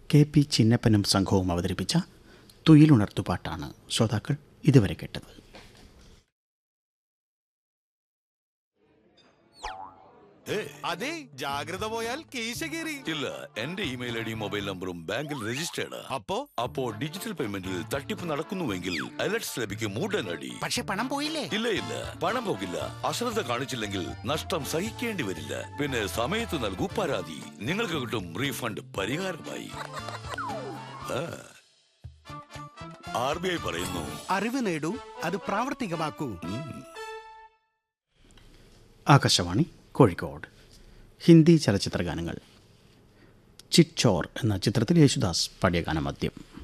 K P ചിന്നപ്പനും സംഘവും അവതരിപ്പിച്ച തുയിലുണർത്തുപാട്ടാണ് ശ്രോതാക്കൾ ഇതുവരെ കേട്ടത് അതെ ജാഗ്രത പോയാൽ കീശ കീറി ഇല്ല എന്റെ ഇമെയിൽ ഐ ഡി മൊബൈൽ നമ്പറും ബാങ്കിൽ രജിസ്റ്റേർഡ് അപ്പോ അപ്പോ ഡിജിറ്റൽ പേയ്മെന്റിൽ തട്ടിപ്പ് നടക്കുന്നുവെങ്കിൽ അലർട്ട്സ് ലഭിക്കും ഉടനടി പക്ഷെ പണം പോയില്ലേ ഇല്ല ഇല്ല പണം പോകില്ല അശ്രദ്ധ കാണിച്ചില്ലെങ്കിൽ നഷ്ടം സഹിക്കേണ്ടി വരില്ല പിന്നെ സമയത്ത് നൽകൂ പരാതി നിങ്ങൾക്ക് കിട്ടും റീഫണ്ട് പരിഹാരമായി ആർ ബി ഐ പറയുന്നു അറിവ് നേടൂ അത് പ്രാവർത്തികമാക്കൂ ആകാശവാണി കോഴിക്കോട് ഹിന്ദി ചലച്ചിത്ര ഗാനങ്ങൾ ചിറ്റ് ചോർ എന്ന ചിത്രത്തിൽ യേശുദാസ് പാടിയ ഗാനം മദ്യം